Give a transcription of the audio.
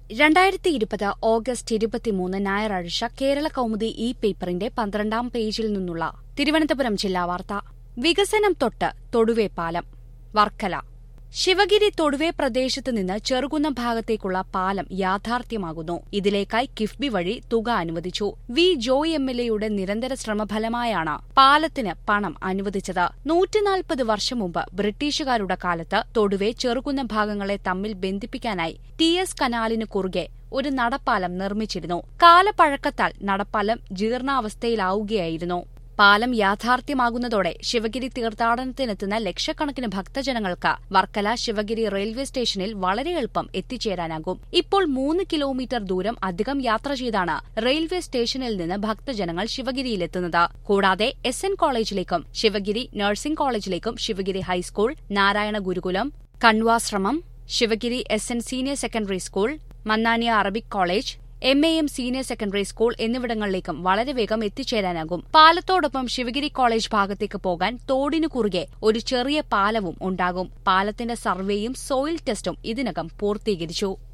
രണ്ടായിരത്തി ഇരുപത് ഓഗസ്റ്റ് ഇരുപത്തിമൂന്ന് ഞായറാഴ്ച കേരള കൗമുദി ഇ പേപ്പറിന്റെ പന്ത്രണ്ടാം പേജിൽ നിന്നുള്ള തിരുവനന്തപുരം ജില്ലാ വാർത്ത വികസനം തൊട്ട് തൊടുവെ പാലം വർക്കല ശിവഗിരി തൊടുവെ പ്രദേശത്ത് നിന്ന് ചെറുകുന്നം ഭാഗത്തേക്കുള്ള പാലം യാഥാർത്ഥ്യമാകുന്നു ഇതിലേക്കായി കിഫ്ബി വഴി തുക അനുവദിച്ചു വി ജോയ് എം എൽ എയുടെ നിരന്തര ശ്രമഫലമായാണ് പാലത്തിന് പണം അനുവദിച്ചത് നൂറ്റിനാൽപ്പത് വർഷം മുമ്പ് ബ്രിട്ടീഷുകാരുടെ കാലത്ത് തൊടുവെ ചെറുകുന്നം ഭാഗങ്ങളെ തമ്മിൽ ബന്ധിപ്പിക്കാനായി ടി എസ് കനാലിന് കുറുകെ ഒരു നടപ്പാലം നിർമ്മിച്ചിരുന്നു കാലപ്പഴക്കത്താൽ നടപ്പാലം ജീർണാവസ്ഥയിലാവുകയായിരുന്നു പാലം യാഥാർത്ഥ്യമാകുന്നതോടെ ശിവഗിരി തീർത്ഥാടനത്തിനെത്തുന്ന ലക്ഷക്കണക്കിന് ഭക്തജനങ്ങൾക്ക് വർക്കല ശിവഗിരി റെയിൽവേ സ്റ്റേഷനിൽ വളരെ എളുപ്പം എത്തിച്ചേരാനാകും ഇപ്പോൾ മൂന്ന് കിലോമീറ്റർ ദൂരം അധികം യാത്ര ചെയ്താണ് റെയിൽവേ സ്റ്റേഷനിൽ നിന്ന് ഭക്തജനങ്ങൾ ശിവഗിരിയിലെത്തുന്നത് കൂടാതെ എസ് എൻ കോളേജിലേക്കും ശിവഗിരി നഴ്സിംഗ് കോളേജിലേക്കും Sivagiri high school Narayana Gurukulam Kanvashramam Sivagiri S N senior secondary school Mannaniya Arabic college M A M senior secondary school എന്നിവിടങ്ങളിലേക്കും വളരെ വേഗം എത്തിച്ചേരാനാകും പാലത്തോടൊപ്പം ശിവഗിരി കോളേജ് ഭാഗത്തേക്ക് പോകാൻ തോടിനു കുറുകെ ഒരു ചെറിയ പാലവും ഉണ്ടാകും പാലത്തിന്റെ സർവേയും സോയിൽ ടെസ്റ്റും ഇതിനകം പൂർത്തീകരിച്ചു